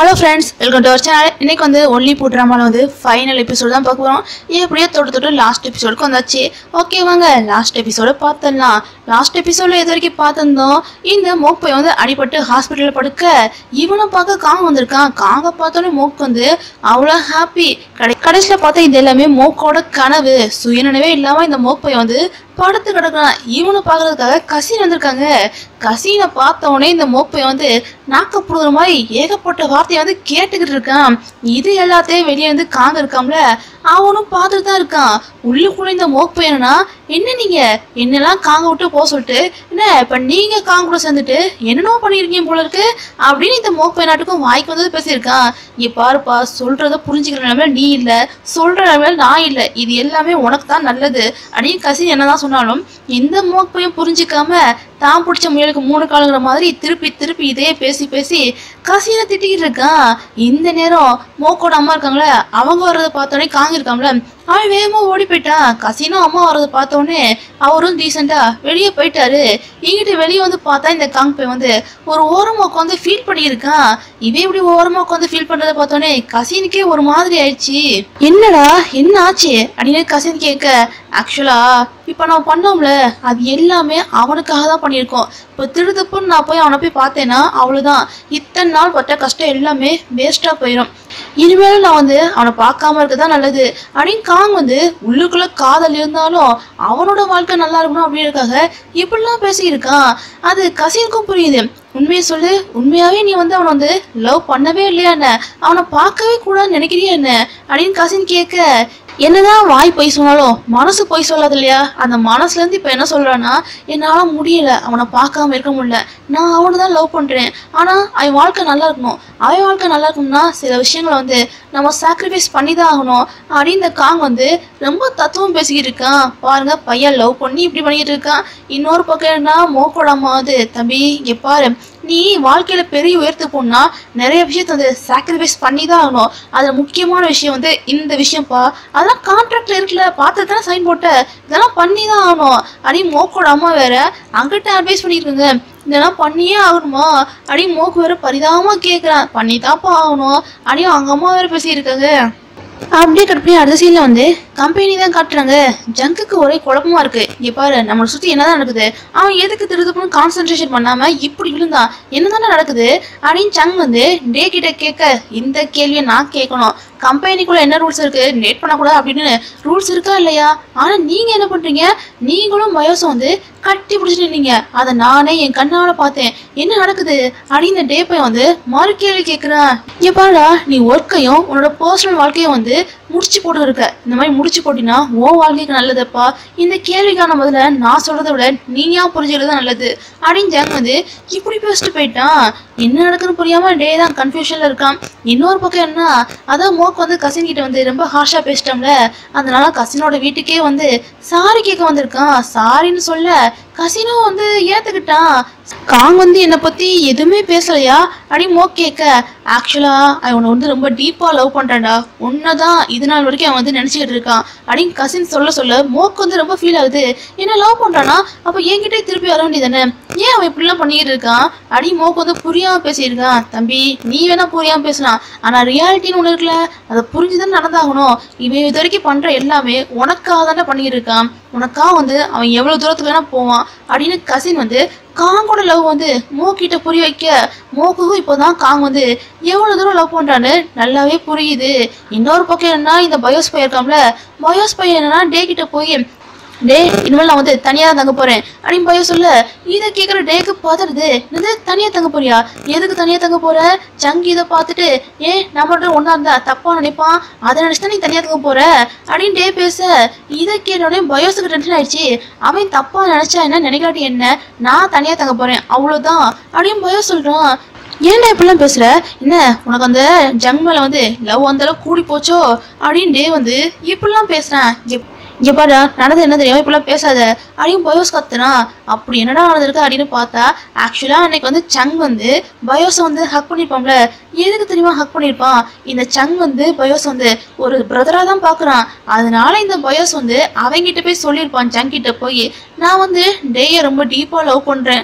hello friends welcome to our channel இன்னைக்கு வந்து only பூ ட்ராமாவில் வந்து ஃபைனல் எபிசோடு தான் பார்க்க போகிறோம் எப்படியோ தொட்டு தொட்டு லாஸ்ட் எபிசோடுக்கு வந்தாச்சு ஓகே வாங்க லாஸ்ட் எபிசோட பார்த்துடலாம் லாஸ்ட் எபிசோடில் எது வரைக்கும் பார்த்துருந்தோம் இந்த மோப்பை வந்து அடிபட்டு ஹாஸ்பிட்டலில் படுக்க இவனை பார்க்க காங்க வந்திருக்கான் காங்க பார்த்தோன்னே மோக்கு வந்து அவ்வளோ ஹாப்பி கடை கடைசியில் பார்த்தா இது எல்லாமே மோக்கோட கனவு சுயநினைவே இல்லாமல் இந்த மோப்பை வந்து படுத்து கிடக்குறான் இவனை பார்க்கறதுக்காக கசின் வந்திருக்காங்க கசினை பார்த்த உடனே இந்த மோப்பை வந்து நாக்க புடுங்குற மாதிரி ஏகப்பட்ட வார்த்தையை வந்து கேட்டுக்கிட்டு இருக்கான் இது எல்லாத்தையும் வெளியே வந்து காங்க இருக்காம்ல அவனும் பார்த்துட்டு தான் இருக்கான் உள்ளுக்குள்ள இந்த மோப்பை என்னன்னா என்ன நீங்க என்னெல்லாம் காங்க விட்டு போக சொல்லிட்டு என்ன இப்ப நீங்க காங்க கூட சேர்ந்துட்டு என்னென்னோ பண்ணிருக்கீங்க போல இருக்கு அப்படின்னு இந்த மோப்பை நாட்டுக்கும் வாய்க்கு வந்து பேசியிருக்கான் இங்க பாருப்பா சொல்றத புரிஞ்சுக்கிற நிலைமையில நீ இல்ல சொல்ற நிலைமையில நான் இல்ல இது எல்லாமே உனக்கு தான் நல்லது அப்படின்னு கசின் என்னதான் சொன்னாலும் இந்த மோப்பையும் புரிஞ்சுக்காம தான் பிடிச்ச முயலுக்கு மூணு காலுங்கிற மாதிரி திருப்பி திருப்பி இதே பேசி பேசி கசினை திட்டிக்கிட்டு இருக்கான் இந்த நேரம் மோக்கோட அம்மா இருக்காங்களே அவங்க வர்றதை பார்த்தோன்னே காங்க இருக்காங்களே அவன் வேகமா ஓடி போயிட்டான் கசினும் அம்மா வர்றதை பார்த்தோன்னே அவரும் டீசெண்டா வெளியே போயிட்டாரு இங்கிட்டு வெளியே வந்து பார்த்தா இந்த காங் போய் வந்து ஒரு ஓரமா உட்காந்து ஃபீல் பண்ணியிருக்கான் இவன் இப்படி ஓரமா உட்காந்து ஃபீல் பண்றதை பார்த்தோன்னே கசினுக்கே ஒரு மாதிரி ஆயிடுச்சு என்னடா என்ன ஆச்சு அப்படின்னு கசின் கேட்க ஆக்சுவலா இப்போ நான் பண்ணோம்ல அது எல்லாமே அவனுக்காக தான் பண்ணியிருக்கோம் இப்போ திருதப்புன்னு நான் போய் அவனை போய் பார்த்தேன்னா அவ்வளோதான் இத்தனை நாள் பட்ட கஷ்டம் எல்லாமே வேஸ்ட்டாக போயிடும் இனிமேலும் நான் வந்து அவனை பார்க்காம இருக்க தான் நல்லது அப்படின்னு காங் வந்து உள்ளுக்குள்ள காதல் இருந்தாலும் அவனோட வாழ்க்கை நல்லா இருக்கணும் அப்படின்றதுக்காக இப்படிலாம் பேசியிருக்கான் அது கசினுக்கும் புரியுது உண்மையை சொல்லு உண்மையாவே நீ வந்து அவனை வந்து லவ் பண்ணவே இல்லையா என்ன அவனை பார்க்கவே கூடாதுன்னு நினைக்கிறியா என்ன அப்படின்னு கசின் கேட்க என்னதான் வாய் பொய் சொன்னாலும் மனசு பொய் சொல்லாது இல்லையா அந்த மனசுல இருந்து இப்ப என்ன சொல்றான்னா என்னால முடியல அவனை பார்க்காம இருக்க முடியல நான் அவனை தான் லவ் பண்றேன் ஆனா அவன் வாழ்க்கை நல்லா இருக்கணும் அவன் வாழ்க்கை நல்லா இருக்கணும்னா சில விஷயங்களை வந்து நம்ம சாக்ரிஃபைஸ் பண்ணி தான் ஆகணும் அப்படின்னு இந்த காங் வந்து ரொம்ப தத்துவம் பேசிக்கிட்டு இருக்கான் பாருங்க பையன் லவ் பண்ணி இப்படி பண்ணிக்கிட்டு இருக்கான் இன்னொரு பக்கம் என்ன மோக்கோட அம்மா வந்து தம்பி இங்க பாரு நீ வாழ்க்கையில பெரிய உயர்த்து போனா நிறைய விஷயத்த வந்து சாக்ரிஃபைஸ் பண்ணி தான் ஆகணும் அதுல முக்கியமான விஷயம் வந்து இந்த விஷயம்ப்பா அதெல்லாம் கான்ட்ராக்ட்ல இருக்குல்ல பார்த்து தானே சைன் போட்ட இதெல்லாம் பண்ணி தான் ஆகணும் அப்படின்னு மோக்கோட அம்மா வேற அங்கிட்ட அட்வைஸ் பண்ணியிருக்குங்க இதெல்லாம் பண்ணியே ஆகணுமா அப்படின்னு மோக்கு வேற பரிதாபமா கேட்குறான் பண்ணி தான்ப்பா ஆகணும் அப்படின்னு அவங்க அம்மா வேற பேசியிருக்காங்க அப்படியே கட் பண்ணி அடுத்த சீனில் வந்து கம்பெனி தான் காட்டுறாங்க ஜங்குக்கு ஒரே குழப்பமா இருக்கு இங்க பாரு நம்மளை சுத்தி என்னதான் நடக்குது அவன் எதுக்கு திருதுப்புன்னு கான்சென்ட்ரேஷன் பண்ணாம இப்படி விழுந்தான் என்னதானே நடக்குது அப்படின்னு சங் வந்து டே கிட்ட கேட்க இந்த கேள்வியை நான் கேட்கணும் கம்பெனிக்குள்ள என்ன ரூல்ஸ் இருக்கு டேட் பண்ணக்கூடாது அப்படின்னு ரூல்ஸ் இருக்கா இல்லையா ஆனா நீங்க என்ன பண்றீங்க நீங்களும் வயசும் வந்து கட்டி பிடிச்சிட்டு இருந்தீங்க அதை நானே என் கண்ணால பார்த்தேன் என்ன நடக்குது அப்படின்னு இந்த டே பையன் வந்து மறு கேள்வி கேட்குறான் இங்க பாருடா நீ ஒர்க்கையும் உன்னோட பர்சனல் வாழ்க்கையும் வந்து முடிச்சு போட்டு இருக்க இந்த மாதிரி முடிச்சு போட்டினா உன் வாழ்க்கைக்கு நல்லதுப்பா இந்த கேள்விக்கான முதல்ல நான் சொல்றதை விட நீங்க ஏன் புரிஞ்சுக்கிறது நல்லது அப்படின்னு ஜங் வந்து இப்படி பேசிட்டு போயிட்டான் என்ன நடக்குதுன்னு புரியாம டே தான் கன்ஃபியூஷன்ல இருக்கான் இன்னொரு பக்கம் என்ன அதான் மோக் வந்து கசின் கிட்ட வந்து ரொம்ப ஹார்ஷா பேசிட்டோம்ல அதனால கசினோட வீட்டுக்கே வந்து சாரி கேட்க வந்திருக்கான் சாரின்னு சொல்ல கசினும் வந்து ஏத்துக்கிட்டான் காங் வந்து என்னை பத்தி எதுவுமே பேசலையா அப்படின்னு மோக் கேட்க ஆக்சுவலா அவனை வந்து ரொம்ப டீப்பா லவ் பண்றான்டா உன்னதான் இது நாள் வரைக்கும் அவன் வந்து நினைச்சுக்கிட்டு இருக்கான் அப்படின்னு கசின் சொல்ல சொல்ல மோக் வந்து ரொம்ப ஃபீல் ஆகுது என்ன லவ் பண்றானா அப்ப என்கிட்டே திருப்பி வர வேண்டியதானே ஏன் அவன் இப்படிலாம் பண்ணிக்கிட்டு இருக்கான் அப்படின்னு மோக் வந்து புரியாம பேசியிருக்கான் தம்பி நீ வேணா புரியாம பேசலாம் ஆனா ரியாலிட்டின்னு ஒண்ணு இருக்குல்ல அதை புரிஞ்சுதான் நடந்தாகணும் இவன் இது வரைக்கும் பண்ற எல்லாமே உனக்காக தானே பண்ணிக்கிட்டு இருக்கான் உனக்காக வந்து அவன் எவ்வளவு தூரத்துக்கு வேணா போவான் அப்படின்னு கசின் வந்து காங்கோட லவ் வந்து மோக்கிட்ட புரிய வைக்க மோக்குக்கும் இப்போதான் காங் வந்து எவ்வளவு தூரம் லவ் பண்றான்னு நல்லாவே புரியுது இன்னொரு பக்கம் என்னன்னா இந்த பயோஸ் பையன் இருக்காம்ல பயோஸ் பையன் என்னன்னா டே கிட்ட போய் டே இனிமேல் நான் வந்து தனியாக தான் தங்க போறேன் அப்படின்னு பையன் சொல்ல இதை கேட்குற டேக்கு பார்த்துடுது என்னது தனியாக தங்க போறியா எதுக்கு தனியாக தங்க போற சங்கி இதை பார்த்துட்டு ஏன் நம்மளோட ஒன்றா இருந்தா தப்பா நினைப்பான் அதை நினச்சி தான் நீ தனியாக தங்க போற அப்படின்னு டே பேச இதை கேட்டோடனே பயோஸுக்கு டென்ஷன் ஆயிடுச்சு அவன் தப்பா நினைச்சா என்ன நினைக்காட்டி என்ன நான் தனியாக தங்க போறேன் அவ்வளோதான் அப்படின்னு பயோ சொல்றான் ஏன்டா இப்படிலாம் பேசுற என்ன உனக்கு அந்த ஜங் மேல வந்து லவ் அந்த அளவுக்கு கூடி போச்சோ அப்படின்னு டே வந்து இப்படிலாம் பேசுறேன் இங்க- இங்க பாரு நடந்தது என்ன தெரியாம இப்படிலாம் பேசாத அப்படின்னு பயோஸ் கத்துறான் அப்படி என்னடா நடந்திருக்கு அப்படின்னு பார்த்தா ஆக்சுவலா அன்னைக்கு வந்து சங் வந்து பயோஸை வந்து ஹக் பண்ணிருப்பான்ல எதுக்கு தெரியுமா ஹக் பண்ணிருப்பான் இந்த சங் வந்து பயோஸ் வந்து ஒரு பிரதரா தான் பாக்குறான் அதனால இந்த பயோஸ் வந்து அவங்கிட்ட போய் சொல்லியிருப்பான் சங் கிட்ட போய் நான் வந்து டேயை ரொம்ப டீப்பா லவ் பண்றேன்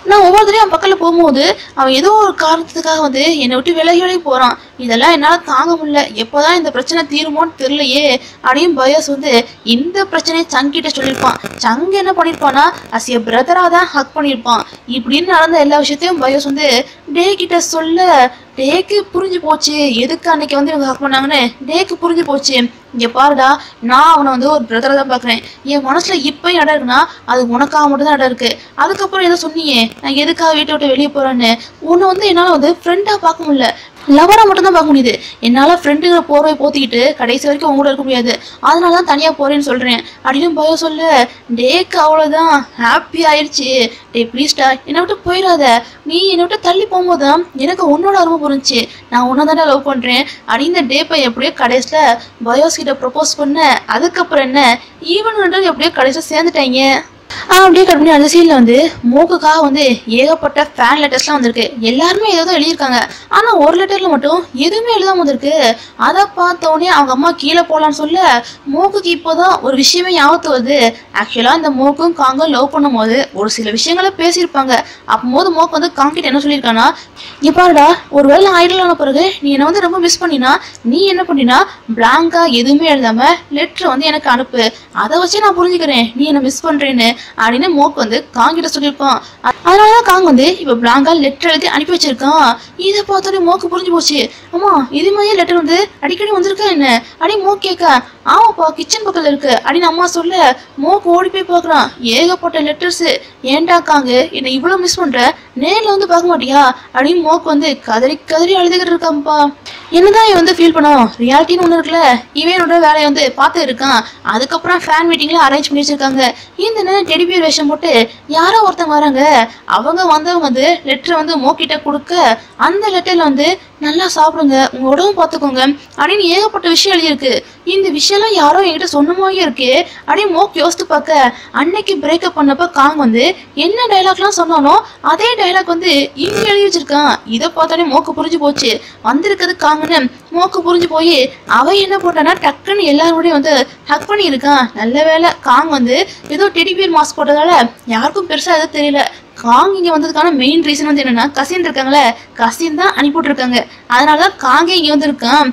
நான் ஒவ்வொருத்தரையும் அவன் பக்கத்தில் போகும்போது அவன் ஏதோ ஒரு காரணத்துக்காக வந்து என்னை விட்டு விலகி விலகி போகிறான் இதெல்லாம் என்னால் தாங்க முடியல எப்போதான் இந்த பிரச்சனை தீருமோன்னு தெரியலையே அப்படின்னு பயோஸ் வந்து இந்த பிரச்சனையை சங்கிட்ட சொல்லியிருப்பான் சங் என்ன பண்ணியிருப்பானா அஸ் எ பிரதராக தான் ஹக் பண்ணியிருப்பான் இப்படின்னு நடந்த எல்லா விஷயத்தையும் பயோஸ் வந்து டே கிட்ட சொல்ல டேக்கு புரிஞ்சு போச்சு எதுக்கு அன்னைக்கு வந்து இவங்க ஹக் பண்ணாங்கன்னு டேக்கு புரிஞ்சு போச்சு இங்க பாருடா நான் அவனை வந்து ஒரு பிரதரை தான் பார்க்குறேன் என் மனசுல இப்பயும் இடம் இருக்குன்னா அது உனக்காக மட்டும் தான் இடம் இருக்கு அதுக்கப்புறம் ஏதோ சொன்னியே நான் எதுக்காக வீட்டை விட்டு வெளியே போறேன்னு உன்னை வந்து என்னால் வந்து ஃப்ரெண்டாக பார்க்க முடியல லவராக மட்டும் தான் பார்க்க முடியுது என்னால் ஃப்ரெண்டுங்கிற போர்வை போத்திக்கிட்டு கடைசி வரைக்கும் உங்க கூட இருக்க முடியாது அதனால தான் தனியாக போறேன்னு சொல்கிறேன் அப்படின்னு பயோ சொல்ல டேக்கு அவ்வளோதான் ஹாப்பி ஆயிடுச்சு டே ப்ளீஸ்டா என்னை விட்டு போயிடாத நீ என்னை விட்டு தள்ளி போகும்போது தான் எனக்கு உன்னோட அருமை புரிஞ்சுச்சு நான் உன்னை தானே லவ் பண்ணுறேன் அப்படின்னு டே பை எப்படியோ கடைசியில் பயோஸ் கிட்ட ப்ரப்போஸ் பண்ண அதுக்கப்புறம் என்ன ஈவன் ரெண்டு எப்படியோ கடைசியில் சேர்ந்துட்டாங்க ஆ, அப்படியே கட் பண்ணி அந்த சீனில் வந்து மூக்குக்காக வந்து ஏகப்பட்ட ஃபேன் லெட்டர்ஸ்லாம் வந்திருக்கு எல்லாருமே ஏதோ எழுதியிருக்காங்க ஆனால் ஒரு லெட்டரில் மட்டும் எதுவுமே எழுதாம வந்திருக்கு அதை பார்த்த உடனே அவங்க அம்மா கீழே போகலான்னு சொல்ல மூக்குக்கு இப்போதான் ஒரு விஷயமே ஞாபகத்து வருது ஆக்சுவலாக இந்த மூக்கும் காங்கும் லவ் பண்ணும்போது ஒரு சில விஷயங்களை பேசியிருப்பாங்க அப்போது மூக்கு வந்து காங்கிட்ட என்ன சொல்லியிருக்கானா இங்க பாருடா ஒருவேளை ஐடல் ஆன பிறகு நீ என்னை வந்து ரொம்ப மிஸ் பண்ணினா நீ என்ன பண்ணினா பிளாங்கா எதுவுமே எழுதாம லெட்டர் வந்து எனக்கு அனுப்பு அதை வச்சு நான் புரிஞ்சுக்கிறேன் நீ என்ன மிஸ் பண்றேன்னு அப்படின்னு மோக் வந்து காங்கிட்ட சொல்லியிருப்பான் அ- அதனாலதான் காங் வந்து இப்ப பிளாங்கா லெட்டர் எழுதி அனுப்பி வச்சிருக்கான் இதை பார்த்தோன்னே மோக்கு புரிஞ்சு போச்சு அம்மா இது மாதிரியே லெட்டர் வந்து அடிக்கடி வந்திருக்கா என்ன அப்படின்னு மோக் கேட்க ஆமாப்பா கிச்சன் பக்கத்துல இருக்கு அப்படின்னு அம்மா சொல்ல மோக்கு ஓடி போய் பார்க்கறான் ஏகப்பட்ட லெட்டர்ஸ் ஏன்டா காங்க என்னை இவ்வளவு மிஸ் பண்ற நேர்ல வந்து பார்க்க மாட்டியா அப்படின்னு மோக்கு வந்து கதறி கதறி அழுதுகிட்டு இருக்கான்ப்பா என்னதான் இவன் வந்து ஃபீல் பண்ணும் ரியாலிட்டின்னு ஒன்று இருக்குல்ல இவனோட வேலையை வந்து பார்த்து இருக்கான் அதுக்கப்புறம் ஃபேன் மீட்டிங்ல அரேஞ்ச் பண்ணி வச்சிருக்காங்க இந்த நேரம் டெடி பியர் வேஷம் போட்டு யாரோ ஒருத்தங்க வராங்க அவங்க வந்தவங்க வந்து லெட்டரை வந்து மோக்கிட்ட கொடுக்க அந்த லெட்டர்ல வந்து நல்லா சாப்பிடுங்க உங்க உடம்பு பார்த்துக்கோங்க அப்படின்னு ஏகப்பட்ட விஷயம் எழுதியிருக்கு இந்த விஷயம்லாம் யாரோ என்கிட்ட சொன்ன மாதிரியே இருக்கு அப்படின்னு மோக் யோசித்து பார்க்க அன்னைக்கு பிரேக்கப் பண்ணப்ப காங் வந்து என்ன டைலாக்லாம் சொன்னானோ அதே டைலாக் வந்து இங்க எழுதி வச்சிருக்கான் இதை பார்த்தோன்னே மோக்கு புரிஞ்சு போச்சு வந்திருக்கிறது காங்கன்னு மோக்கு புரிஞ்சு போய் அவ என்ன போட்டானா டக்குன்னு எல்லாரோடையும் வந்து ஹக் பண்ணியிருக்கான் நல்ல வேளை காங் வந்து ஏதோ டெடிபியர் மாஸ்க் போட்டதால யாருக்கும் பெருசா எதுவும் தெரியல காங் இங்க வந்ததுக்கான மெயின் ரீசன் வந்து என்னன்னா கசின் இருக்காங்களே கசின் தான் அனுப்பி விட்டுருக்காங்க அதனால தான் காங்கே இங்க வந்திருக்கான்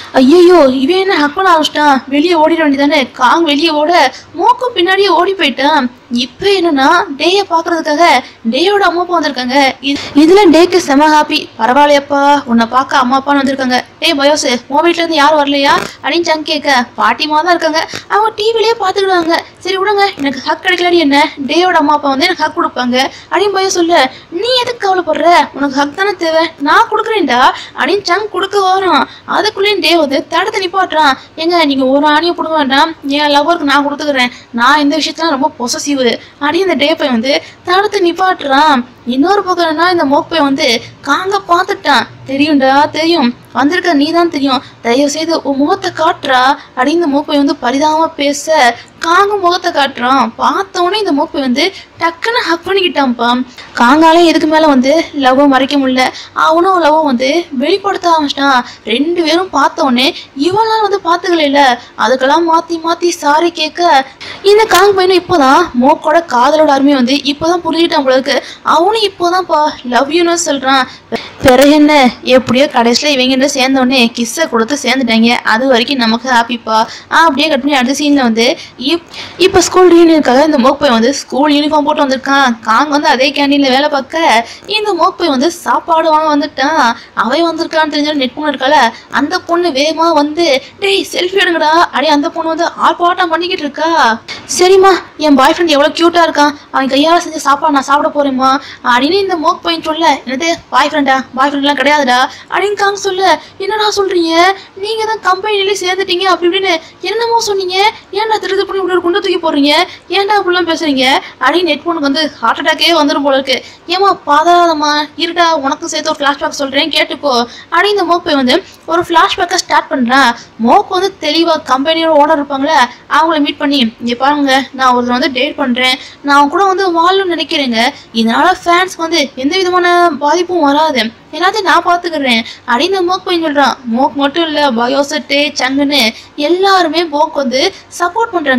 ஐயோ இவன் என்ன ஹக் பண்ண ஆரம்பிச்சிட்டான் வெளியே ஓடிட வேண்டியதானே காங் வெளியே ஓட மோக்கும் பின்னாடியே ஓடி போயிட்டான் இப்போ என்னன்னா டேயை பார்க்கறதுக்காக டேயோட அம்மா அப்பா வந்திருக்காங்க இது- இதுல டேக்கு செம ஹாப்பி பரவாயில்லையப்பா உன்னை பார்க்க அம்மா அப்பான்னு வந்திருக்காங்க டேய் பயோஸ் உன் வீட்ல இருந்து யாரும் வரலையா அப்படின்னு சங்க் கேட்க பாட்டிமா தான் இருக்காங்க அவங்க டிவிலேயே பார்த்துக்கிடுவாங்க சரி விடுங்க எனக்கு ஹக் கிடைக்கலாடி என்ன டேயோட அம்மா அப்பா வந்து எனக்கு ஹக் கொடுப்பாங்க அப்படின்னு பையன் சொல்ல நீ எதுக்கு கவலைப்படுற உனக்கு ஹக் தானே தேவை நான் கொடுக்குறேன்டா அப்படின்னு சங்க் கொடுக்க வரோம் அதுக்குள்ளேயும் டே வந்து தடுத்து நிப்பாட்டுறான் ஏங்க நீங்க ஒரு ஆணியை கொடுக்க வேண்டாம் என் லவருக்கு நான் கொடுத்துக்கிறேன் நான் இந்த விஷயத்துல ரொம்ப பொசசிவ் அப்படின்னு இந்த டே பையன் வந்து தடுத்து நிப்பாட்டுறான் இன்னொரு பக்கம் என்னன்னா இந்த மோப்பை வந்து காங்க பார்த்துட்டான் தெரியும்டா தெரியும் வந்திருக்க நீ தான் தெரியும் தயவு செய்து உன் முகத்தை காட்டுறா அப்படின்னு இந்த மூப்பை வந்து பரிதாபமா பேச காங்க முகத்தை காட்டுறான் பார்த்த உடனே இந்த மூப்பை வந்து டக்குன்னு ஹக் பண்ணிக்கிட்டான்ப்பா காங்காலே இதுக்கு மேல வந்து லவ்வை மறைக்க முடியல அவனும் லவ்வை வந்து வெளிப்படுத்த ஆரம்பிச்சிட்டான் ரெண்டு பேரும் பார்த்த உடனே இவனால வந்து பார்த்துக்கல அதுக்கெல்லாம் மாத்தி மாத்தி சாரி கேட்க இந்த காங் பையனும் இப்போதான் மோக்கோட காதலோட அருமையை வந்து இப்போதான் புரிஞ்சுக்கிட்டான் போல இருக்கு அவனும் இப்போதான்ப்பா லவ் யூன்னு சொல்றான் பிறகு என்ன எப்படியோ கடைசியில் இவங்கிட்ட சேர்ந்த உடனே கிஸ்ஸை கொடுத்து சேர்ந்துட்டாங்க அது வரைக்கும் நமக்கு ஹாப்பிப்பா ஆ அப்படியே கட் பண்ணி அடுத்த சீனில் வந்து இப் இப்போ ஸ்கூல் யூனியனுக்காக இந்த மோப்பை வந்து ஸ்கூல் யூனிஃபார்ம் போட்டு வந்திருக்கான் காங் வந்து அதே கேண்டீனில் வேலை பார்க்க இந்த மோப்பை வந்து சாப்பாடு வாங்க வந்துட்டான் அவன் வந்திருக்கான்னு தெரிஞ்ச நெட் பொண்ணு இருக்கால அந்த பொண்ணு வேகமாக வந்து டேய் செல்ஃபி எடுங்கடா அப்படியே அந்த பொண்ணு வந்து ஆர்ப்பாட்டம் பண்ணிக்கிட்டு இருக்கா சரிம்மா என் பாய் ஃப்ரெண்ட் எவ்வளோ க்யூட்டாக இருக்கான் அவன் கையால் செஞ்ச சாப்பாடு நான் சாப்பிட போறேம்மா அப்படின்னு இந்த மோக் பையன் சொல்ல என்னது பாய் ஃப்ரெண்டா பாய் ஃப்ரெண்ட்லாம் கிடையாதுடா அப்படின்னு காங்க சொல்ல என்னடா சொல்றீங்க நீங்க தான் கம்பெனிலே சேர்ந்துட்டீங்க அப்படி இப்படின்னு என்னமோ சொன்னீங்க ஏன்டா திருது பண்ணி இப்படி ஒரு குண்டை தூக்கி போடுறீங்க ஏன்டா இப்படிலாம் பேசுறீங்க அப்படின்னு நெட் ஃபோனுக்கு வந்து ஹார்ட் அட்டாக்கே வந்துடும் போல இருக்கு ஏமா பாதாதம்மா இருடா உனக்கு சேர்த்து ஒரு ஃப்ளாஷ்பேக் சொல்றேன் கேட்டுக்கோ அப்படின்னு இந்த மோக் பையன் வந்து ஒரு ஃப்ளாஷ்பேக்கை ஸ்டார்ட் பண்றான் மோக் வந்து தெளிவா கம்பெனியோட ஓனர் இருப்பாங்களே அவங்கள மீட் பண்ணி இங்க பாருங்க நான் ஒருத்தர் வந்து டேட் பண்றேன் நான் அவங்க கூட வந்து வாழணும்னு நினைக்கிறேங்க இதனால ஃபேன்ஸ்க்கு வந்து எந்த விதமான பாதிப்பும் வராது எல்லாத்தையும் நான் பார்த்துக்கிறேன் அப்படின்னு மோக் பையன் சொல்றான் மோக் மட்டும் இல்ல பயோசட்டு சங்குன்னு எல்லாருமே மோக் வந்து சப்போர்ட் பண்றாங்க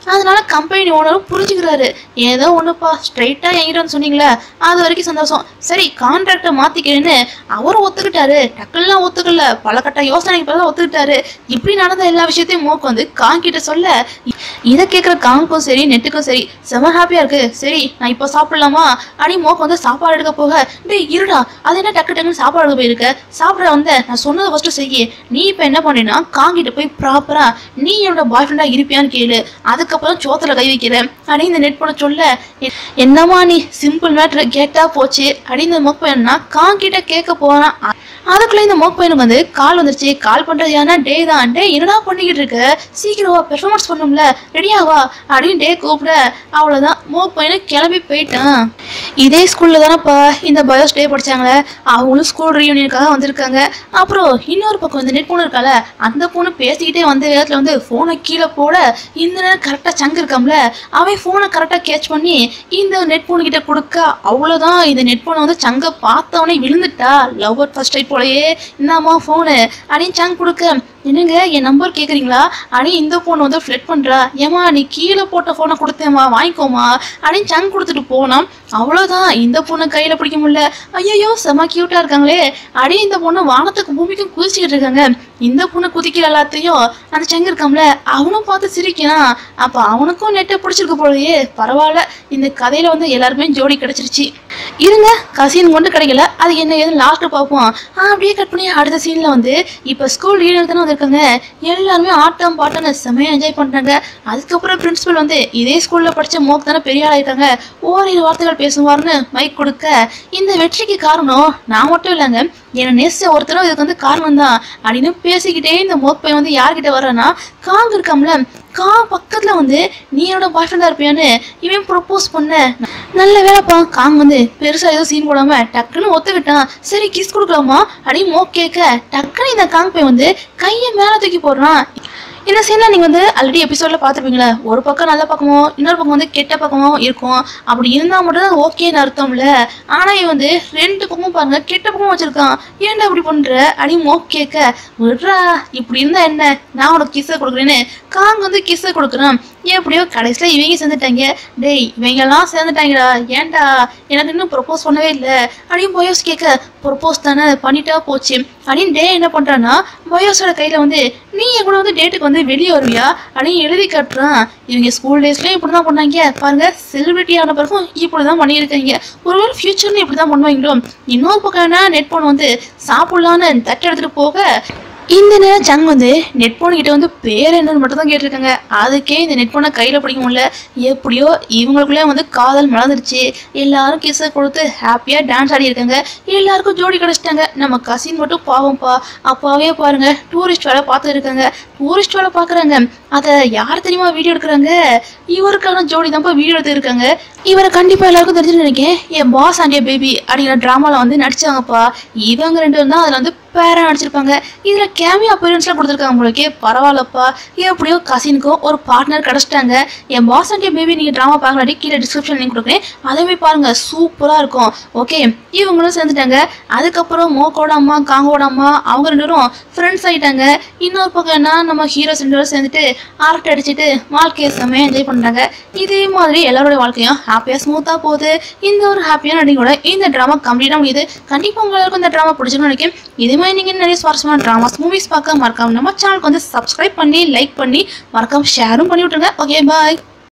அதனால கம்பெனி ஓனரும் புரிஞ்சுக்கிறாரு ஏதோ ஒன்றுப்பா ஸ்ட்ரைட்டாக என்கிட்ட வந்து சொன்னீங்களே அது வரைக்கும் சந்தோஷம் சரி கான்ட்ராக்டை மாற்றிக்கிறேன்னு அவரும் ஒத்துக்கிட்டாரு டக்குலாம் ஒத்துக்கல பல கட்ட யோசனைக்கு பிறகு ஒத்துக்கிட்டாரு இப்படி நடந்த எல்லா விஷயத்தையும் மோக்கு வந்து காங்கிட்ட சொல்ல இதை கேட்குற காங்க்கும் சரி நெட்டுக்கும் சரி செம ஹாப்பியாக இருக்கு சரி நான் இப்போ சாப்பிடலாமா அடி மோக்கு வந்து சாப்பாடு எடுக்க போக டேய் இருடா அது என்ன டக்கு டக்குன்னு சாப்பாடு எடுக்க போயிருக்க சாப்பிட வந்த நான் சொன்னதை ஃபஸ்ட்டு செய்ய நீ இப்போ என்ன பண்ணினா காங்கிட்ட போய் ப்ராப்பராக நீ என்னோட பாய் ஃப்ரெண்டாக இருப்பியான்னு கேளு அதுக்கப்புறம் சோத்துல கை வைக்கிறேன் அப்படின்னு இந்த நெட் பண்ண சொல்ல எ- என்னம்மா நீ சிம்பிள் மேட்ரு கேட்டா போச்சு அப்படின்னு இந்த மொக் பையனா காங்கிட்ட கேட்க போறான் அ- அதுக்குள்ள இந்த மோக் பையனுக்கு வந்து கால் வந்துருச்சு கால் பண்றது யாருன்னா டே தான் டே என்னடா பண்ணிக்கிட்டு இருக்க சீக்கிரம் வா பெர்ஃபார்மன்ஸ் பண்ணும்ல ரெடியா வா அப்படின்னு டே கூப்பிட அவ்வளோதான் மோக் பையனை கிளம்பி போயிட்டான் இதே ஸ்கூல்ல தானேப்பா இந்த பயோ ஸ்டே படிச்சாங்களே அவங்களும் ஸ்கூல் ரீயூனியனுக்காக வந்திருக்காங்க அப்புறம் இன்னொரு பக்கம் இந்த நெட் பொண்ணு இருக்கால அந்த பொண்ணு பேசிக்கிட்டே வந்த வேகத்தில் வந்து ஃபோனை கீழே போட இந்த நேரம் கரெக்டாக சங்கு இருக்காம்ல அவன் ஃபோனை கரெக்டாக கேட்ச் பண்ணி இந்த நெட் பொண்ணு கிட்ட கொடுக்க அவ்வளோதான் இந்த நெட் பொண்ணு வந்து சங்கை பார்த்தவனே விழுந்துட்டா லவ் அட் ஃபர்ஸ்ட் டைட் போலயே இந்தாம்மா ஃபோனு அப்படின்னு சங்கு கொடுக்க என்னங்க என் நம்பர் கேட்குறீங்களா அடி இந்த பொண்ணு வந்து ஃப்ளெட் பண்ணுறா ஏமா நீ கீழே போட்ட ஃபோனை கொடுத்தேம்மா வாங்கிக்கோமா அப்படின்னு சங்கு கொடுத்துட்டு போனான் அவ்வளோதான் இந்த பொண்ணு கையில் பிடிக்க முடியல ஐயோ செம க்யூட்டாக இருக்காங்களே அடி இந்த பொண்ணு வானத்துக்கு பூமிக்கும் குதிச்சுக்கிட்டு இருக்காங்க இந்த பொண்ணு குதிக்கிற எல்லாத்தையும் அந்த சங்கு இருக்காம்ல அவனும் பார்த்து சிரிக்கிறான் அப்போ அவனுக்கும் நெட்டை பிடிச்சிருக்கு போலயே பரவாயில்ல இந்த கதையில வந்து எல்லாருமே ஜோடி கிடைச்சிருச்சு இருங்க கசின் கொண்டு கிடைக்கல அது என்ன ஏதுன்னு லாஸ்ட்டு பார்ப்போம் ஆ, அப்படியே கட் பண்ணி அடுத்த சீனில் வந்து இப்போ ஸ்கூல் ரீடர் தானே வந்திருக்காங்க எல்லாருமே ஆட்டம் பாட்டம்னு செமையாக என்ஜாய் பண்ணுறாங்க அதுக்கப்புறம் பிரின்சிபல் வந்து இதே ஸ்கூலில் படித்த மோக் தானே பெரிய ஆளாயிருக்காங்க ஓரிரு வார்த்தைகள் பேசுவார்னு மைக் கொடுக்க இந்த வெற்றிக்கு காரணம் நான் மட்டும் இல்லைங்க என்னை நேசிச்ச ஒருத்தரும் இதுக்கு வந்து காரணம் தான் அப்படின்னு பேசிக்கிட்டே இந்த மோக் பையன் வந்து யார்கிட்ட வர்றான்னா காங் இருக்காம்ல கா பக்கத்துல வந்து நீ என்னோட பாய் ஃப்ரெண்டா இருப்பியான்னு இவன் ப்ரொப்போஸ் பண்ண நல்ல வேலைப்பா காங் வந்து பெருசா ஏதோ சீன் போடாம டக்குன்னு ஒத்துக்கிட்டான் சரி கிஸ் கொடுக்கலாமா அப்படின்னு மோக் கேட்க டக்குன்னு இந்த காங் பையன் வந்து கையை மேல தூக்கி போடுறான் இந்த சீன்ல நீங்க வந்து ஆல்ரெடி எபிசோட்ல பார்த்துருப்பீங்களா ஒரு பக்கம் நல்ல பக்கமோ இன்னொரு பக்கம் வந்து கெட்ட பக்கமோ இருக்கும் அப்படி இருந்தா மட்டும் தான் ஓகேன்னு அர்த்தம்ல ஆனா இவன் வந்து ரெண்டு பக்கமும் பாருங்க கெட்ட பக்கமும் வச்சிருக்கான் ஏன்டா இப்படி பண்ற அடி மோக் கேட்க விட்றா இப்படி இருந்தா என்ன நான் உனக்கு கிஸ்ஸை கொடுக்குறேன்னு காங் வந்து கிஸ்ஸை கொடுக்குறான் எப்படியோ கடைசியில் இவங்க சேர்ந்துட்டாங்க டேய் இவங்க எல்லாம் சேர்ந்துட்டாங்கடா ஏன்டா எனக்கு இன்னும் ப்ரொப்போஸ் பண்ணவே இல்லை அப்படின்னு பயோஸ் கேட்க ப்ரொப்போஸ் தானே பண்ணிட்டா போச்சு அப்படின்னு டே என்ன பண்ணுறான்னா பயோஸோட கையில் வந்து நீ என் கூட வந்து டேட்டுக்கு வந்து வெளியே வருவியா அப்படின்னு எழுதி காட்டுறான் இவங்க ஸ்கூல் டேஸ்லேயும் இப்படி தான் பண்ணாங்க பாருங்க செலிபிரிட்டி ஆன பிறகும் இப்படி தான் பண்ணியிருக்காங்க ஒருவேளை ஃபியூச்சர்னு இப்படி தான் பண்ணுவாங்களோ இன்னொரு பக்கம் என்ன நெட் போன் வந்து சாப்பிடலான்னு தட்டு எடுத்துகிட்டு போக இந்த நேரம் சங் வந்து நெட் போன் கிட்ட வந்து பேர் என்னன்னு மட்டும் தான் கேட்டிருக்காங்க அதுக்கே இந்த நெட் போனை கையில் பிடிக்க முடியல எப்படியோ இவங்களுக்குள்ளே வந்து காதல் மலர்ந்துருச்சு எல்லாரும் கிஸ்ஸை கொடுத்து ஹாப்பியாக டான்ஸ் ஆடி இருக்காங்க எல்லாருக்கும் ஜோடி கிடச்சிட்டாங்க நம்ம கசின் மட்டும் பாவம்ப்பா அப்பாவே பாருங்க டூரிஸ்ட் வேலை பார்த்து இருக்காங்க டூரிஸ்ட் வேலை பார்க்குறாங்க அதை யார் தெரியுமா வீடியோ எடுக்கிறாங்க இவருக்கான ஜோடி தான்ப்பா வீடியோ எடுத்துருக்காங்க இவரை கண்டிப்பாக எல்லாருக்கும் தெரிஞ்சுன்னு நினைக்கிறேன் என் பாஸ் அண்ட் பேபி அப்படிங்கிற ட்ராமாவில் வந்து நடிச்சாங்கப்பா இவங்க ரெண்டு பேரும் தான் அதில் வந்து பேரா நடிச்சிருப்பாங்க இதில் கேமியோ அப்பியரன்ஸ்லாம் கொடுத்துருக்காங்க உங்களுக்கு பரவாயில்லப்பா எப்படியோ கசினுக்கும் ஒரு பார்ட்னர் கிடச்சிட்டாங்க என் பாஸ் அண்ட் பேபி நீங்கள் ட்ராமா பார்க்கலாட்டி கீழே டிஸ்கிரிப்ஷன் லிங்க் கொடுக்குறேன் அதே போய் பாருங்க சூப்பராக இருக்கும் ஓகே இவங்களும் சேர்ந்துட்டாங்க அதுக்கப்புறம் மோக்கோட அம்மா காங்கோட அம்மா அவங்க ரெண்டு பேரும் ஃப்ரெண்ட்ஸ் ஆகிட்டாங்க இன்னொரு பக்கம் என்ன நம்ம ஹீரோஸ் ரெண்டு பேரும் சேர்ந்துட்டு அரட்டை அடிச்சுட்டு வாழ்க்கையை செம்மையாக என்ஜாய் பண்ணுறாங்க இதே மாதிரி எல்லாரோட வாழ்க்கையும் ஹாப்பியாக ஸ்மூத்தாக போகுது இந்த ஒரு ஹாப்பியான நடிகோட இந்த ட்ராமா கம்ப்ளீட்டாக முடியுது கண்டிப்பாக உங்களுக்கு இந்த ட்ராமா பிடிச்சிருக்கும்னு நினைக்கிறேன் இதே மாதிரி நீங்கள் நிறைய சுவாரஸ்யமான ட்ராமாஸ் மூவிஸ் பார்க்க மறக்காம நம்ம சேனலுக்கு வந்து சப்ஸ்கிரைப் பண்ணி லைக் பண்ணி மறக்காம ஷேரும் பண்ணி விட்ருங்க ஓகே பாய்